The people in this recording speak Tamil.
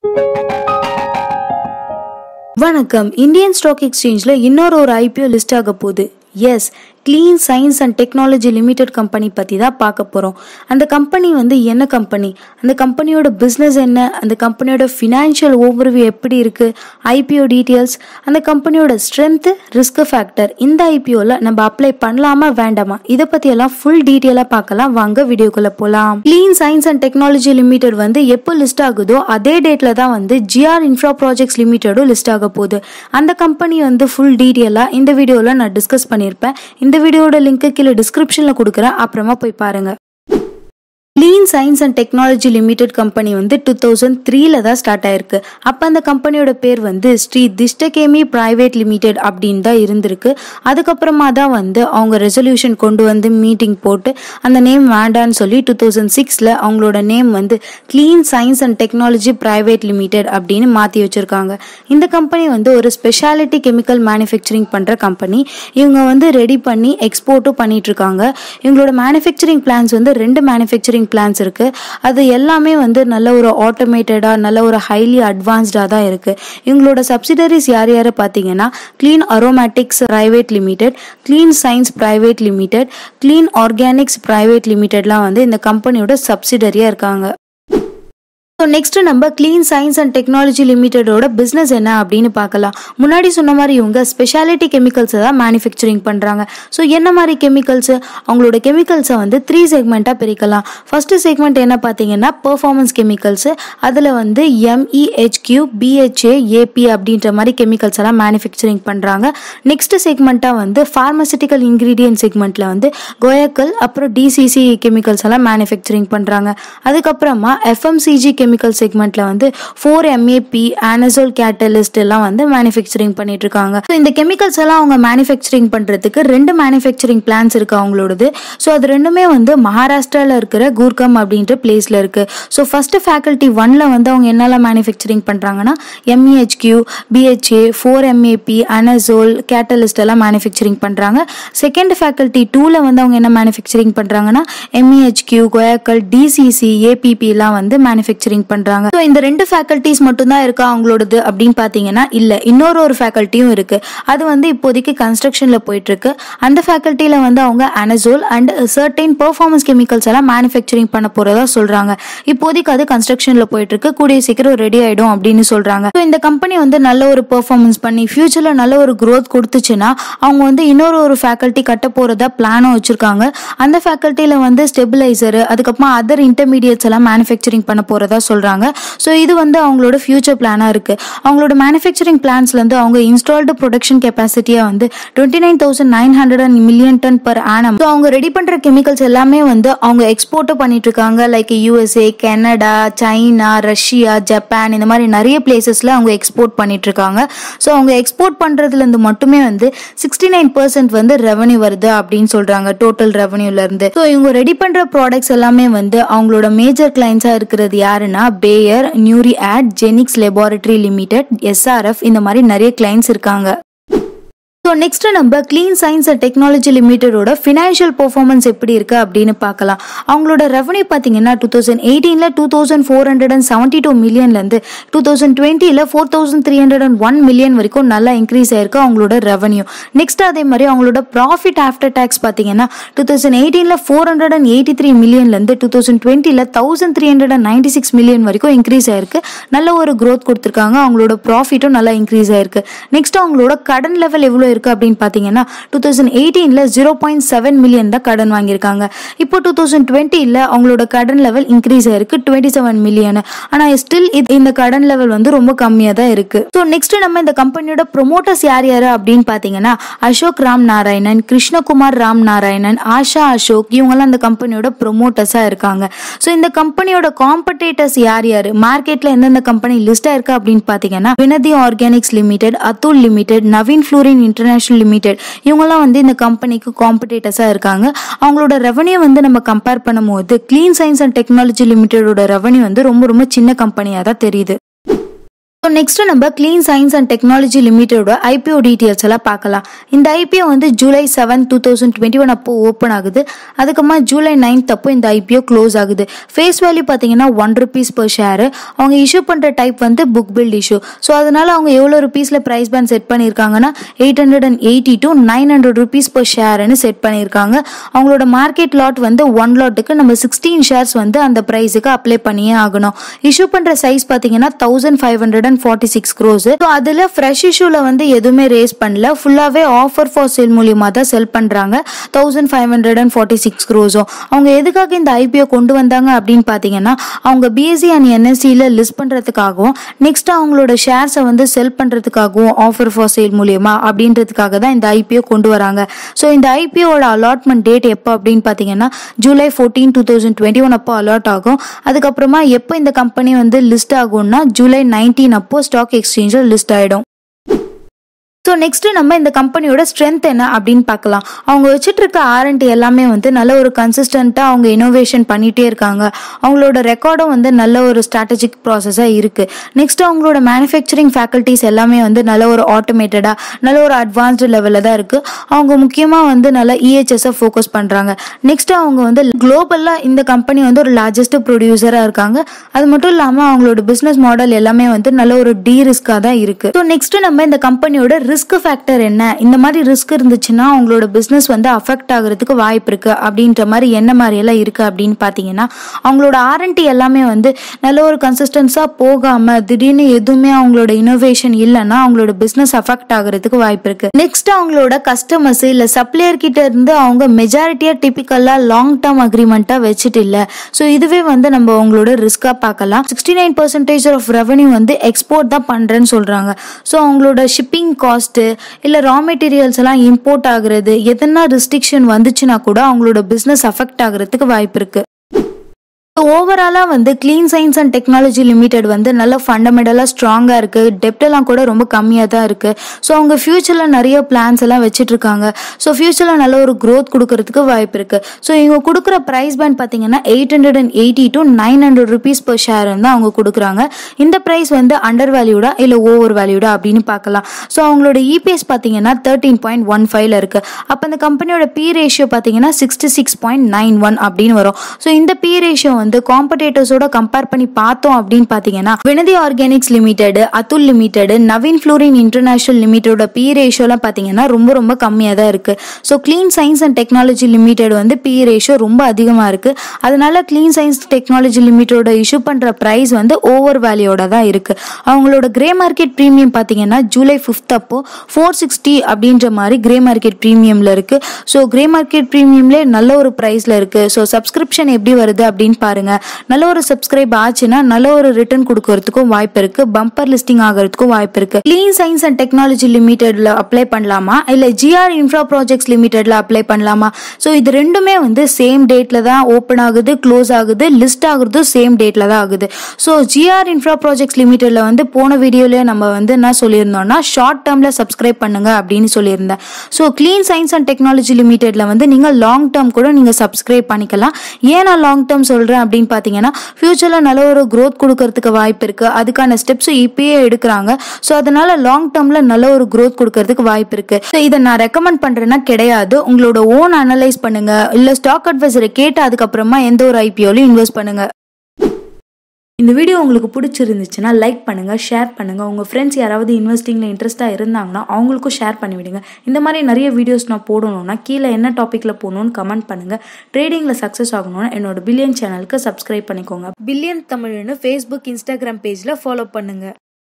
வணக்கம் இந்தியன் ஸ்டாக் எக்ஸ்சேஞ்சில் இன்னொரு ஒரு ஐபிஓ லிஸ்ட் ஆக போகுது yes clean science and technology limited company பற்றி தான் பார்க்க போகிறோம் அந்த கம்பெனி வந்து என்ன கம்பெனி அந்த கம்பெனியோட பிஸ்னஸ் என்ன அந்த கம்பெனியோட ஃபினான்ஷியல் ஓவர்வியூ எப்படி இருக்குது ஐபிஓ டீட்டெயில்ஸ் அந்த கம்பெனியோட ஸ்ட்ரென்த்து ரிஸ்க் ஃபேக்டர் இந்த ஐபிஓவில் நம்ம அப்ளை பண்ணலாமா வேண்டாமா இதை பற்றியெல்லாம் ஃபுல் டீட்டெயிலாக பார்க்கலாம் வாங்க வீடியோக்குள்ளே போகலாம் clean science and technology limited வந்து எப்போ லிஸ்ட் ஆகுதோ அதே டேட்டில் தான் வந்து ஜிஆர் இன்ஃப்ரா ப்ராஜெக்ட்ஸ் லிமிடெடும் லிஸ்ட் ஆக போகுது அந்த கம்பெனி வந்து ஃபுல் டீட்டெயிலாக இந்த வீடியோவில் நான் டிஸ்கஸ் பண்ணியிருப்பேன் இந்த வீடியோட லிங்க்கு கீழே டிஸ்கிரிப்ஷனில் கொடுக்குறேன் அப்புறமா போய் பாருங்கள் clean science and technology limited company வந்து டூ தௌசண்ட் த்ரீல தான் ஸ்டார்ட் ஆயிருக்கு அப்போ அந்த கம்பெனியோட பேர் வந்து ஸ்ரீ திஷ்டகேமி பிரைவேட் லிமிடெட் அப்படின்னு தான் இருந்திருக்கு அதுக்கப்புறமா தான் வந்து அவங்க ரெசல்யூஷன் கொண்டு வந்து மீட்டிங் போட்டு அந்த நேம் வேண்டான்னு சொல்லி டூ தௌசண்ட் சிக்ஸில் அவங்களோட நேம் வந்து clean science and technology private limited அப்படின்னு மாற்றி வச்சுருக்காங்க இந்த கம்பெனி வந்து ஒரு ஸ்பெஷாலிட்டி கெமிக்கல் மேனுஃபேக்சரிங் பண்ணுற கம்பெனி இவங்க வந்து ரெடி பண்ணி எக்ஸ்போர்ட்டும் பண்ணிட்டு இருக்காங்க இவங்களோட மேனுஃபேக்சரிங் பிளான்ஸ் வந்து ரெண்டு மேனுஃபேக்சரிங் பிளான்ஸ் இருக்கு அது எல்லாமே வந்து நல்ல ஒரு ஆட்டோமேட்டடாக நல்ல ஒரு ஹைலி அட்வான்ஸ்டாக தான் இருக்கு இவங்களோட சப்சிடரிஸ் யார் யார் பார்த்தீங்கன்னா clean aromatics private limited clean science private limited clean organics private லிமிடெட்லாம் வந்து இந்த கம்பெனியோட சப்சிடரியாக இருக்காங்க ஸோ நெக்ஸ்ட் நம்ம க்ளீன் சயின்ஸ் அண்ட் டெக்னாலஜி லிமிடெடோட பிஸ்னஸ் என்ன அப்படின்னு பார்க்கலாம் முன்னாடி சொன்ன மாதிரி இவங்க ஸ்பெஷாலிட்டி கெமிக்கல்ஸை தான் மேனுஃபேக்சரிங் பண்ணுறாங்க ஸோ என்ன மாதிரி கெமிக்கல்ஸ் அவங்களோட கெமிக்கல்ஸை வந்து த்ரீ செக்மெண்ட்டாக பிரிக்கலாம் ஃபர்ஸ்ட் செக்மெண்ட் என்ன பார்த்தீங்கன்னா பெர்ஃபார்மன்ஸ் கெமிக்கல்ஸ் அதில் வந்து எம்இஹெச்கியூ பிஹெச்ஏ ஏபி அப்படின்ற மாதிரி கெமிக்கல்ஸ் எல்லாம் மேனுஃபேக்சரிங் பண்ணுறாங்க நெக்ஸ்ட் செக்மெண்ட்டாக வந்து ஃபார்மசிட்டிக்கல் இன்க்ரீடியன்ட் செக்மெண்ட்டில் வந்து கோயக்கல் அப்புறம் டிசிசி கெமிக்கல்ஸ் எல்லாம் மேனுஃபேக்சரிங் பண்ணுறாங்க அதுக்கப்புறமா எஃப்எம்சிஜி கெமிக்கல் செக்மெண்ட்ல வந்து ஃபோர் எம்ஏபி ஆனசோல் கேட்டலிஸ்ட் எல்லாம் வந்து மேனுஃபேக்சரிங் பண்ணிட்டு இருக்காங்க ஸோ இந்த கெமிக்கல்ஸ் எல்லாம் அவங்க மேனுஃபேக்சரிங் பண்றதுக்கு ரெண்டு மேனுஃபேக்சரிங் பிளான்ஸ் இருக்கு அவங்களோடது ஸோ அது ரெண்டுமே வந்து மகாராஷ்டிரால இருக்கிற கூர்கம் அப்படின்ற பிளேஸ்ல இருக்கு ஸோ ஃபர்ஸ்ட் ஃபேக்கல்ட்டி ஒன்ல வந்து அவங்க என்னெல்லாம் மேனுஃபேக்சரிங் பண்றாங்கன்னா MEHQ BHA four MAP anisole catalyst எல்லாம் மேனுஃபேக்சரிங் பண்றாங்க செகண்ட் ஃபேக்கல்ட்டி டூல வந்து அவங்க என்ன மேனுஃபேக்சரிங் பண்றாங்கன்னா எம்இஹெச்கியூ கோயாக்கல் டிசிசி ஏபிபி எல்லாம் வந்து மேனுஃபேக்சரிங் பண்றாங்க ஸோ இந்த ரெண்டு ஃபேக்கல்ட்டிஸ் மட்டும் தான் இருக்கா அவங்களோடது அப்படின்னு பாத்தீங்கன்னா இல்ல இன்னொரு ஒரு ஃபேக்கல்ட்டியும் இருக்கு அது வந்து இப்போதைக்கு கன்ஸ்ட்ரக்ஷன்ல போயிட்டு இருக்கு அந்த ஃபேக்கல்ட்டியில வந்து அவங்க anisole and certain performance chemicals எல்லாம் மேனுஃபேக்சரிங் பண்ண போறதா சொல்றாங்க இப்போதைக்கு அது கன்ஸ்ட்ரக்ஷன்ல போயிட்டு இருக்கு கூடிய சீக்கிரம் ரெடி ஆயிடும் அப்படின்னு சொல்றாங்க ஸோ இந்த கம்பெனி வந்து நல்ல ஒரு பெர்ஃபார்மன்ஸ் பண்ணி ஃபியூச்சர்ல நல்ல ஒரு growth கொடுத்துச்சுன்னா அவங்க வந்து இன்னொரு ஒரு ஃபேக்கல்ட்டி கட்ட போறதா பிளானும் வச்சிருக்காங்க அந்த ஃபேக்கல்ட்டியில வந்து ஸ்டெபிலைசர் அதுக்கப்புறமா அதர் இன்டர்மீடியட்ஸ் எல்லாம் மேனுஃபேக்சரிங் பண்ண போறதா சொல்றாங்க ஸோ இது வந்து அவங்களோட ஃபியூச்சர் பிளானா இருக்கு அவங்களோட மேனுஃபேக்சரிங் பிளான்ஸ்ல இருந்து அவங்க இன்ஸ்டால்டு ப்ரொடக்ஷன் கெப்பாசிட்டியா வந்து twenty nine thousand nine hundred and million ton per annum so அவங்க ரெடி பண்ற கெமிக்கல்ஸ் எல்லாமே வந்து அவங்க எக்ஸ்போர்ட்டும் பண்ணிட்டு இருக்காங்க like USA Canada China Russia Japan இந்த மாதிரி நிறைய பிளேசஸ்ல அவங்க எக்ஸ்போர்ட் பண்ணிட்டு இருக்காங்க ஸோ அவங்க எக்ஸ்போர்ட் பண்றதுல இருந்து மட்டுமே வந்து சிக்ஸ்டி நைன் பர்சன்ட் வந்து ரெவன்யூ வருது அப்படின்னு சொல்றாங்க டோட்டல் ரெவன்யூல இருந்து ஸோ இவங்க ரெடி பண்ற ப்ராடக்ட்ஸ் எல்லாமே வந்து அவங்களோட மேஜர் கிளைண்ட்ஸா இருக்கிறது யாருன்னா பேயர் நியூரி ஆட் ஜெனிக்ஸ் லெபார்டரி லிமிடெட் எஸ்ஆர்எஃப் இந்த மாதிரி நிறைய கிளைண்ட்ஸ் இருக்காங்க ஸோ நெக்ஸ்ட் நம்ம க்ளீன் சயின்ஸ் அண்ட் டெக்னாலஜி லிமிடெடோட ஃபினான்ஷியல் பெர்ஃபார்மன்ஸ் எப்படி இருக்கு அப்படின்னு பார்க்கலாம் அவங்களோட ரெவன்யூ பார்த்தீங்கன்னா டூ தௌசண்ட் எயிட்டீனில் two thousand four hundred and seventy two மில்லியன்லேருந்து டூ தௌசண்ட் டுவெண்ட்டியில் four thousand three hundred and one million வரைக்கும் நல்லா இன்க்ரீஸ் ஆயிருக்கு அவங்களோட ரெவன்யூ நெக்ஸ்ட் அதே மாதிரி அவங்களோட ப்ராஃபிட் ஆஃப்டர் டேக்ஸ் பார்த்தீங்கன்னா டூ தௌசண்ட் எயிட்டீனில் four hundred and eighty three மில்லியன்லேருந்து டூ தௌசண்ட் டுவெண்ட்டியில் thousand three hundred and ninety six million வரைக்கும் இன்க்ரீஸ் ஆயிருக்கு நல்ல ஒரு growth கொடுத்துருக்காங்க அவங்களோட ப்ராஃபிட்டும் நல்லா இன்க்ரீஸ் ஆயிருக்கு நெக்ஸ்ட் அவங்களோட கடன் லெவல் எவ்வளோ இருக்கு அப்படின்னு பார்த்தீங்கன்னா டூ தௌசண்ட் எயிட்டீனில் ஜீரோ பாயிண்ட் செவன் மில்லியன் தான் கடன் வாங்கியிருக்காங்க இப்போ டூ தௌசண்ட் டுவெண்ட்டியில் அவங்களோட கடன் லெவல் இன்க்ரீஸ் ஆயிருக்கு டுவெண்ட்டி செவன் மில்லியன் ஆனால் ஸ்டில் இந்த கடன் லெவல் வந்து ரொம்ப கம்மியாக தான் இருக்கு ஸோ நெக்ஸ்ட் நம்ம இந்த கம்பெனியோட ப்ரொமோட்டர்ஸ் யார் யார் அப்படின்னு பார்த்தீங்கன்னா அசோக் ராம் நாராயணன் கிருஷ்ணகுமார் ராம் நாராயணன் ஆஷா அசோக் இவங்கெல்லாம் இந்த கம்பெனியோட ப்ரொமோட்டர்ஸாக இருக்காங்க ஸோ இந்த கம்பெனியோட காம்படேட்டர்ஸ் யார் யார் மார்க்கெட்டில் எந்தெந்த கம்பெனி லிஸ்ட் ஆயிருக்கு அப்படின்னு பார்த்தீங்கன்னா Vinati organics limited Atul limited Navin fluorine international limited இவங்கெல்லாம் வந்து இந்த கம்பெனிக்கு காம்படேட்டர்ஸாக இருக்காங்க அவங்களோட ரெவன்யூ வந்து நம்ம கம்பேர் பண்ணும்போது க்ளீன் சயின்ஸ் அண்ட் டெக்னாலஜி லிமிடெடோட ரெவன்யூ வந்து ரொம்ப ரொம்ப சின்ன கம்பெனியாக தான் தெரியுது ஸோ நெக்ஸ்ட் நம்ம க்ளீன் சயின்ஸ் அண்ட் டெக்னாலஜி லிமிட்டடோட ஐபிஓ டீட்டெயில்ஸ் எல்லாம் பார்க்கலாம் இந்த ஐபிஓ வந்து July seven two thousand twenty one அப்போ ஓப்பன் ஆகுது அதுக்கப்புறமா ஜூலை நைன்த் அப்போ இந்த ஐபிஓ க்ளோஸ் ஆகுது ஃபேஸ் வேல்யூ பார்த்தீங்கன்னா ஒன் ருபீஸ் per ஷேர் அவங்க இஷ்யூ பண்ணுற டைப் வந்து புக் பில்ட் இஷ்யூ ஸோ அதனால அவங்க எவ்வளோ ருபீஸில் ப்ரைஸ் பேண்ட் செட் பண்ணியிருக்காங்கன்னா eight hundred and eighty to nine hundred rupees per ஷேர்னு செட் பண்ணியிருக்காங்க அவங்களோட மார்க்கெட் லாட் வந்து ஒன் லாட்டுக்கு நம்ம சிக்ஸ்டீன் ஷேர்ஸ் வந்து அந்த ப்ரைஸுக்கு அப்ளை பண்ணியே ஆகணும் இஷ்யூ பண்ணுற சைஸ் பார்த்தீங்கன்னா thousand five hundred and forty six crores so அதில் ஃப்ரெஷ் இஷ்யூவில் வந்து எதுவுமே ரேஸ் பண்ணல ஃபுல்லாகவே ஆஃபர் ஃபார் சேல் மூலியமாக தான் செல் பண்ணுறாங்க thousand five hundred and forty six க்ரோஸும் அவங்க எதுக்காக இந்த ஐபிஓ கொண்டு வந்தாங்க அப்படின்னு பார்த்தீங்கன்னா அவங்க பிஎஸ்சி அண்ட் என்எஸ்சியில் லிஸ்ட் பண்ணுறதுக்காகவும் நெக்ஸ்ட் அவங்களோட ஷேர்ஸை வந்து செல் பண்ணுறதுக்காகவும் ஆஃபர் ஃபார் சேல் மூலியமா அப்படின்றதுக்காக தான் இந்த ஐபிஓ கொண்டு வராங்க ஸோ இந்த ஐபிஓட அலாட்மெண்ட் டேட் எப்போ அப்படின்னு பார்த்தீங்கன்னா July fourteen two thousand twenty one அப்போ அலாட் ஆகும் அதுக்கப்புறமா எப்போ இந்த கம்பெனி வந்து லிஸ்ட் ஆகும்னா ஜூலை நைன்டீன் அப்போ ஸ்டாக் எக்ஸ்சேஞ்சில் லிஸ்ட் ஆகிடும் ஸோ நெக்ஸ்ட் நம்ம இந்த கம்பெனியோட ஸ்ட்ரென்த் என்ன அப்படின்னு பார்க்கலாம் அவங்க வச்சுட்டு இருக்க ஆர்என்டி எல்லாமே வந்து நல்ல ஒரு கன்சிஸ்டண்ட்டாக அவங்க இனோவேஷன் பண்ணிகிட்டே இருக்காங்க அவங்களோட ரெக்கார்டும் வந்து நல்ல ஒரு ஸ்ட்ராட்டஜிக் ப்ராசஸாக இருக்குது நெக்ஸ்ட் அவங்களோட மேனுஃபேக்சரிங் ஃபேக்கல்ட்டிஸ் எல்லாமே வந்து நல்ல ஒரு ஆட்டோமேட்டடாக நல்ல ஒரு அட்வான்ஸ்டு லெவலில் தான் இருக்குது அவங்க முக்கியமாக வந்து நல்ல இஹெச்எஸ்ஸை ஃபோக்கஸ் பண்ணுறாங்க நெக்ஸ்ட் அவங்க வந்து குளோபலாக இந்த கம்பெனி வந்து ஒரு லார்ஜஸ்ட் ப்ரொடியூசராக இருக்காங்க அது மட்டும் இல்லாமல் அவங்களோட பிஸ்னஸ் மாடல் எல்லாமே வந்து நல்ல ஒரு டி ரிஸ்காக தான் இருக்குது ஸோ நெக்ஸ்ட் நம்ம இந்த கம்பெனியோட ரிஸ்க் ஃபேக்டர் என்ன இந்த மாதிரி ரிஸ்க் இருந்துச்சுன்னா அவங்களோட பிஸ்னஸ் வந்து அஃபெக்ட் ஆகுறதுக்கு வாய்ப்பு இருக்கு அப்படின்ற மாதிரி என்ன மாதிரி எல்லாம் இருக்கு அப்படின்னு பார்த்தீங்கன்னா அவங்களோட ஆர்என்டி எல்லாமே வந்து நல்ல ஒரு கன்சிஸ்டன்ஸாக போகாம திடீர்னு எதுவுமே அவங்களோட இனோவேஷன் இல்லைன்னா அவங்களோட பிஸ்னஸ் அஃபெக்ட் ஆகுறதுக்கு வாய்ப்பு இருக்கு நெக்ஸ்ட் அவங்களோட கஸ்டமர்ஸ் இல்லை சப்ளையர் கிட்ட இருந்து அவங்க மெஜாரிட்டியாக டிப்பிக்கலாக லாங் டேர்ம் அக்ரிமெண்ட்டாக வச்சுட்டு இல்லை ஸோ இதுவே வந்து நம்ம அவங்களோட ரிஸ்காக பார்க்கலாம் sixty nine percentage of revenue வந்து எக்ஸ்போர்ட் தான் பண்ணுறேன்னு சொல்கிறாங்க ஸோ அவங்களோட ஷிப்பிங் காஸ்ட்டு இல்லை ரா மெட்டீரியல்ஸ் எல்லாம் இம்போர்ட் ஆகுறது எதனா ரெஸ்ட்ரிக்ஷன் வந்துச்சுன்னா கூட அவங்களோட பிஸ்னஸ் அஃபெக்ட் ஆகுறதுக்கு வாய்ப்பு இருக்கு ஓவராலாக வந்து clean science and technology limited வந்து நல்ல ஃபண்டமெண்டலாக ஸ்ட்ராங்காக இருக்குது டெப்டெல்லாம் கூட ரொம்ப கம்மியாக தான் இருக்குது ஸோ அவங்க ஃப்யூச்சரில் நிறைய பிளான்ஸ் எல்லாம் வச்சுட்டு இருக்காங்க ஸோ ஃப்யூச்சரில் நல்ல ஒரு க்ரோத் கொடுக்கறதுக்கு வாய்ப்பு இருக்குது ஸோ இவங்க கொடுக்குற ப்ரைஸ் பேண்ட் பார்த்தீங்கன்னா eight hundred and eighty to nine hundred rupees per share வந்து அவங்க கொடுக்குறாங்க இந்த ப்ரைஸ் வந்து அண்டர் வேல்யூடா இல்லை ஓவர் வேல்யூடா அப்படின்னு பார்க்கலாம் ஸோ அவங்களோட இபிஎஸ் பார்த்தீங்கன்னா தேர்ட்டீன் பாயிண்ட் ஒன் ஃபைவ்ல இருக்குது அப்போ அந்த கம்பெனியோட பி ரேஷியோ பார்த்தீங்கன்னா sixty six point nine one அப்படின்னு வரும் ஸோ இந்த பி ரேஷியோ வந்து காம்படேட்டர்ஸோட கம்பேர் பண்ணி பார்த்தோம் அப்படின்னு பார்த்தீங்கன்னா Vinati organics limited Atul limited Navin fluorine international லிமிடெடோட பி ரேஷியோலாம் பார்த்தீங்கன்னா ரொம்ப ரொம்ப கம்மியாக தான் இருக்கு so clean science and technology limited வந்து பி ரேஷியோ ரொம்ப அதிகமாக இருக்கு அதனால க்ளீன் சயின்ஸ் டெக்னாலஜி லிமிட்டோட இஷ்யூ பண்ணுற ப்ரைஸ் வந்து ஓவர் வேல்யூட தான் இருக்கு அவங்களோட கிரே மார்க்கெட் ப்ரீமியம் பார்த்தீங்கன்னா ஜூலை ஃபிஃப்த் அப்போ ஃபோர் சிக்ஸ்டி அப்படின்ற மாதிரி கிரே மார்க்கெட் ப்ரீமியம்ல இருக்கு ஸோ கிரே மார்க்கெட் ப்ரீமியம்லேயே நல்ல ஒரு ப்ரைஸ்ல இருக்கு ஸோ சப்ஸ்கிரிப்ஷன் எப்படி வருது அப்படின்னு பாருங்க நல்ல ஒரு சப்ஸ்கிரைப் ஆச்சுன்னா நல்ல ஒரு ரிட்டர்ன் கொடுக்கறதுக்கும் வாய்ப்பு இருக்கு பம்பர் லிஸ்டிங் ஆகிறதுக்கும் வாய்ப்பு இருக்கு க்ளீன் சயின்ஸ் அண்ட் டெக்னாலஜி லிமிடெட்ல அப்ளை பண்ணலாமா இல்ல ஜிஆர் இன்ஃப்ரா ப்ராஜெக்ட்ஸ் லிமிடெட்ல அப்ளை பண்ணலாமா ஸோ இது ரெண்டுமே வந்து சேம் டேட்ல தான் ஓப்பன் ஆகுது க்ளோஸ் ஆகுது லிஸ்ட் ஆகுறது சேம் டேட்ல தான் ஆகுது ஸோ ஜிஆர் இன்ஃப்ரா ப்ராஜெக்ட்ஸ் லிமிடெட்ல வந்து போன வீடியோலயே நம்ம வந்து என்ன சொல்லியிருந்தோம்னா ஷார்ட் டேர்ம்ல சப்ஸ்கிரைப் பண்ணுங்க அப்படின்னு சொல்லியிருந்தேன் so clean science and technology லிமிடெட்ல வந்து நீங்க லாங் டேர்ம் கூட நீங்க சப்ஸ்கிரைப் பண்ணிக்கலாம் ஏன் நான் லாங் டேர்ம் சொல்றேன் அப்படின்னு பார்த்தீங்கன்னா ஃபியூச்சரில் நல்ல ஒரு growth கொடுக்கறதுக்கு வாய்ப்பு இருக்கு அதுக்கான ஸ்டெப்ஸ் இப்பயே எடுக்கிறாங்க ஸோ அதனால லாங் டேர்ம்ல நல்ல ஒரு growth கொடுக்கறதுக்கு வாய்ப்பு இருக்கு ஸோ இதை நான் ரெக்கமெண்ட் பண்றேன்னா கிடையாது உங்களோட ஓன் அனலைஸ் பண்ணுங்க இல்ல ஸ்டாக் அட்வைசரை கேட்டு அதுக்கப்புறமா எந்த ஒரு ஐபிஓலையும் இன்வெஸ்ட் பண்ணுங்க இந்த வீடியோ உங்களுக்கு பிடிச்சிருந்துச்சுன்னா லைக் பண்ணுங்க ஷேர் பண்ணுங்க உங்க ஃப்ரெண்ட்ஸ் யாராவது இன்வெஸ்டிங்ல இன்ட்ரெஸ்டா இருந்தாங்கன்னா அவங்களுக்கும் ஷேர் பண்ணி விடுங்க இந்த மாதிரி நிறைய வீடியோஸ் நான் போடணும்னா கீழே என்ன டாபிக்ல போகணும்னு கமெண்ட் பண்ணுங்க ட்ரேடிங்ல சக்ஸஸ் ஆகணும்னா என்னோட பில்லியன் சேனலுக்கு சப்ஸ்கிரைப் பண்ணிக்கோங்க பில்லியன் தமிழ்னு ஃபேஸ்புக் இன்ஸ்டாகிராம் பேஜ்ல ஃபாலோ பண்ணுங்க